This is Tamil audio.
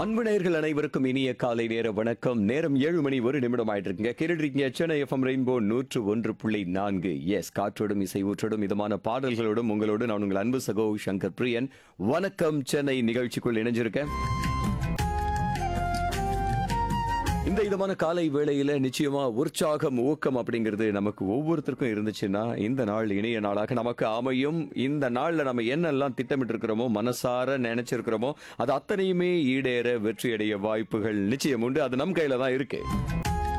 அன்பு நேயர்கள் அனைவருக்கும் இனிய காலை நேர வணக்கம் நேரம் ஏழு மணி ஒரு நிமிடம் ஆயிட்டு இருக்குங்க கேட்டுருக்கீங்க சென்னை எஃப்எம் ரெயின்போ நூற்று ஒன்று புள்ளி நான்கு எஸ் காற்றோடும் இசை ஊற்றோடும் இதமான பாடல்களோடும் உங்களோடு நான் உங்கள் அன்பு சகோ சங்கர் பிரியன் வணக்கம் சென்னை நிகழ்ச்சிக்குள் இணைஞ்சிருக்கேன் இந்த விதமான காலை வேளையில நிச்சயமா உற்சாகம் ஊக்கம் அப்படிங்கிறது நமக்கு ஒவ்வொருத்தருக்கும் இருந்துச்சுன்னா இந்த நாள் இணைய நாளாக நமக்கு அமையும் இந்த நாள்ல நம்ம என்னெல்லாம் திட்டமிட்டு இருக்கிறோமோ மனசார நினைச்சிருக்கிறோமோ அது அத்தனையுமே ஈடேற வெற்றி அடைய வாய்ப்புகள் நிச்சயம் உண்டு அது நம் கையில தான் இருக்கு